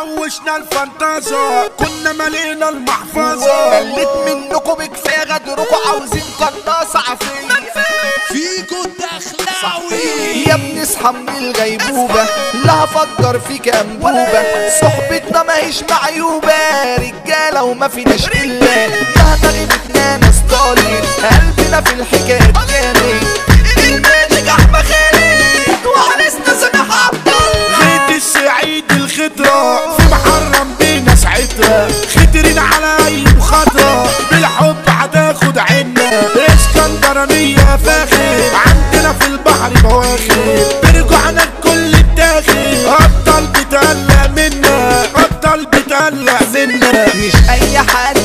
حوشنا الفانتازا كنا ملينا المحفظة مليت منكم بكفايه غدركم عاوزين قناصة عفية فيكو دخلاوي يا ابني اصحى من الغيبوبة لا هفكر فيك انبوبة صحبتنا ماهيش معيوبة رجالة وما فيناش الا مهما غيبتنا ناس طالين قلبنا في الحكاية جامد الماجيك احمد خالد وعرسنا سامح عبد الله خيط السعيد الخضرة في محرم بينا ساعتها خدرين على اي مخاطرة بالحب هتاخد عنا اسكندرانية فاخر عندنا في البحر بواخر برجعنا الكل الداخل ابطال بتقلق منا ابطال بتقلق منا مش اي حد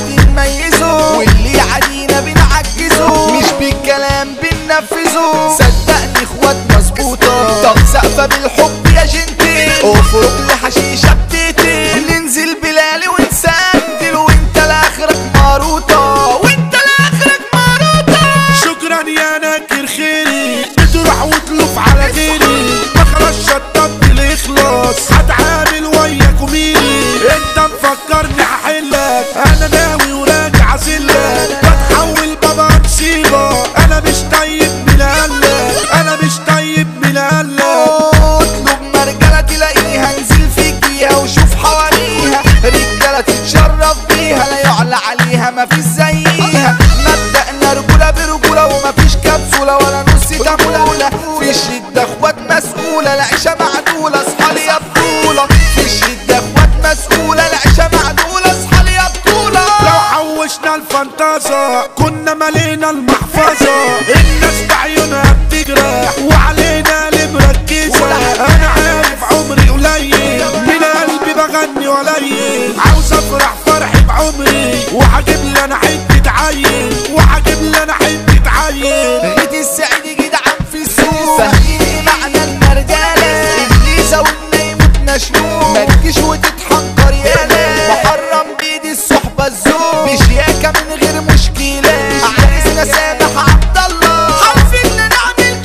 نميزه واللي علينا بنعجزه مش بالكلام بننفذه صدقني اخوات مظبوطه طب سقفه بالحب يا جنتي افرق لي حشيشه بتيتي ننزل بلالي ونسندل وانت لاخرك ماروطه وانت لاخرك ماروطه شكرا يا ناكر خيري بتروح وتلف على غيري ما خلاص شطبت الاخلاص هتعامل وياك وميري انت مفكرني هحلك انا ناوي وراجع اسلك بتحول بابا مصيبه انا مش طيب من قلك انا مش طيب من قلك اطلب مرجلة تلاقيها انزل فيك بيها وشوف حواليها رجالة تتشرف بيها لا يعلى عليها مفيش زيها مبدأنا رجولة برجولة ومفيش كبسولة ولا نص تمولة في الشدة اخوات مسؤولة العيشة معدولة اصحى لي يا بطولة في الشدة اخوات مسؤولة العيشة معدولة اصحى لي يا بطولة لو حوشنا الفانتازا كنا ملينا المحفظة الناس بعيونها بتجرح وعلينا اللي مركزة انا عارف عمري قليل من قلبي بغني قليل عاوز افرح فرحي بعمري وهجيب لي انا حتة عيل وهجيب لي انا حتة عيل بيت السعيد جدعان في السوق فاهمين ايه معنى المرجالة اللي زودنا يموت مشنوق ما تجيش وتتحنكر يالا محرم بيدي الصحبة الزوج مش ياكا من غير مشكلة عريسنا سامح عبد الله عارفين نعمل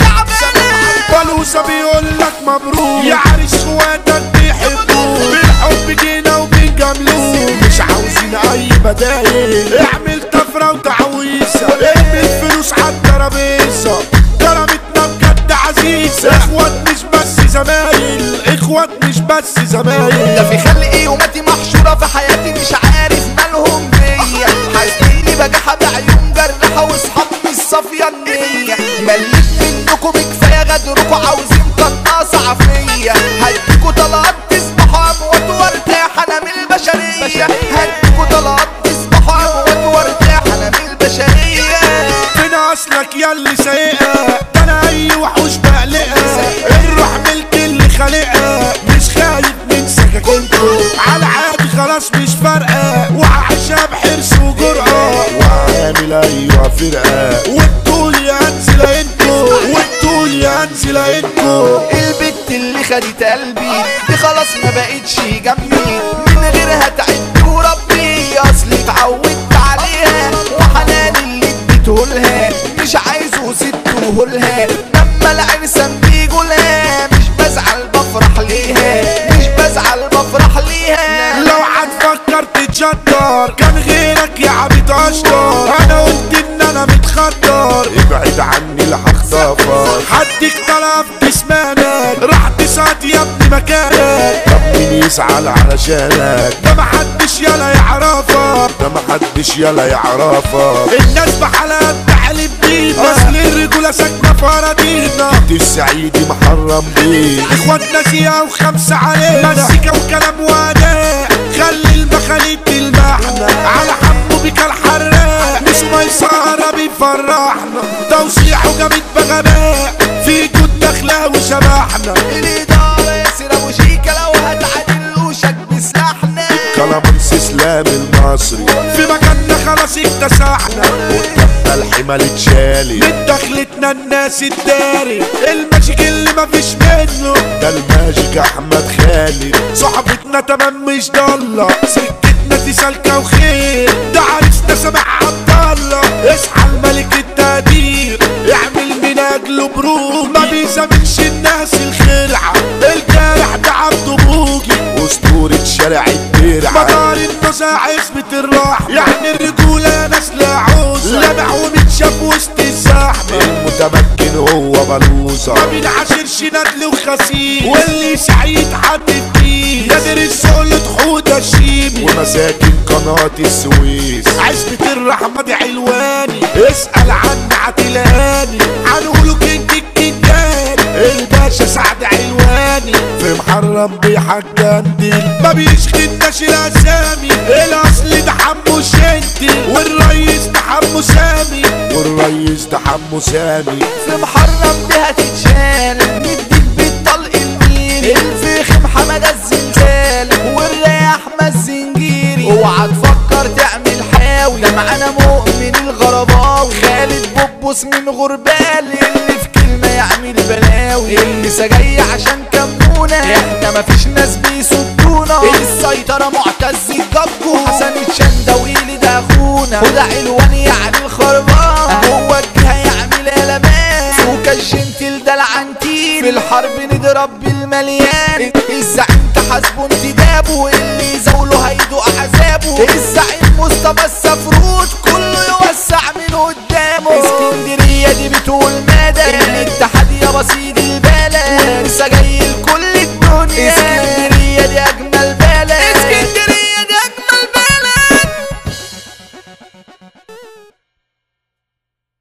كعبانة بلوزة بيقول لك مبروك يا عريس اخواتك بيحبوك بالحب جينا وبنجاملوك مش عاوزين اي بدايل اعمل طفرة وتعويسة ارمي الفلوس على الترابيزة كرامتنا بجد عزيزة اخوات مش بس زمايل اخوات مش بس ده زمايل في خلقي وماتي محشورة في حياتي مش عارف مالهم بيا حاسديني بجحة بعيون جرحة واصحاب مش صافية النية مليت منكم بكفاية غدركم عاوزين قناصة عافية هديكوا طلقات تصبحوا اموات وارتاح انا من البشرية هديكوا طلقات تصبحوا اموات وارتاح انا من البشرية فين اصلك يا اللي سايقها ده انا اي وحوش بقلقها الروح ملك اللي خالقها مش خايف من سكاكينكو على عادي خلاص مش فارقه وعايشها بحرص وجرأة وعامل ايوه فرقه والطول يا انزل انتو والطول يا انزل انتو البت اللي خدت قلبي دي خلاص ما بقتش جنبي من غيرها تعبت وربي اصلي اتعودت عليها وحنان اللي اديتهولها مش عايزه سبتهولها لما العرسان بيجولها مش بزعل بفرح ليها مش بزعل بفرح ليها لو هتفكر تتشطر كان غيرك يا عبيد اشطر انا قلت ان انا متخطر ابعد عني لهخطفك حد اختلف جسمانك راح تسعد يا ابني مكانك طب مين يزعل علشانك ده محدش يلا يعرفك ده محدش يلا يعرفك الناس بحالات تحلف بينا اصل الرجولة ساكنة في اراضينا السعيدي محرم بيه اخواتنا زيها وخمسة علينا مزيكا وكلام واداء خلي المخاليق المحنة على حمو بك الحراق مش ميسارة بيفرحنا توسيع وجامد بغباء في جود دخلاوي شبحنا الاداره ياسر ابو شيكه لو هتعادل وشك بسلاحنا كلامنس اسلام المصري في مكاننا خلاص اكتسحنا قدامنا الحمل اتشالي من دخلتنا الناس الداري الماجيك اللي مفيش منه ده الماجيك احمد خالد صحبتنا تمام مش ضالة سكتنا دي سالكة وخير ده عريسنا سامع عبد الله اصحى الملك التقدير اعمل من اجله بروج ما بيسامحش الناس الخلعة الجارح ده عبده بوجي اسطورة شارع شارع الدرع مدار النزاع عزبة الراح يعني الرجولة ناس لا عوز لمع ومتشاف وسط الزحمة المتمكن هو بلوزة ما بينعاشرش ندل وخسيس واللي سعيد حد فيه نادر السؤل حودة شيمي ومساكن قناة السويس عزبة الرحمة دي علواني اسأل عن عتلاني هنقوله كينج الكينجان الباشا سعد علواني في محرم بيحجندل ما بيشغلناش الاسامي الاصل ده حمو شنتل والريس ده حمو سامي والريس ده حمو سامي في محرم بها تتشال نديك بالطلق الميل الفخم حمد الزلزال والرياح احمد الزنجيري اوعى تفكر تعمل حاوي ده معانا مؤمن الغرباوي خالد بوبوس من غربال اللي في كلمة يعمل بلاوي اللي سجاي عشان كمونة احنا مفيش ناس بيصدونا السيطرة معتز الجبو حسن الشندويلي ده اخونا وده علوان يعني الخربان هو الجهة يعمل قلبان فوق الجنتل ده العنتيل في الحرب نضرب بالمليان الزعيم تحاسبه انتدابه اللي يزاوله هيدوق عذابه الزعيم مصطفى السفر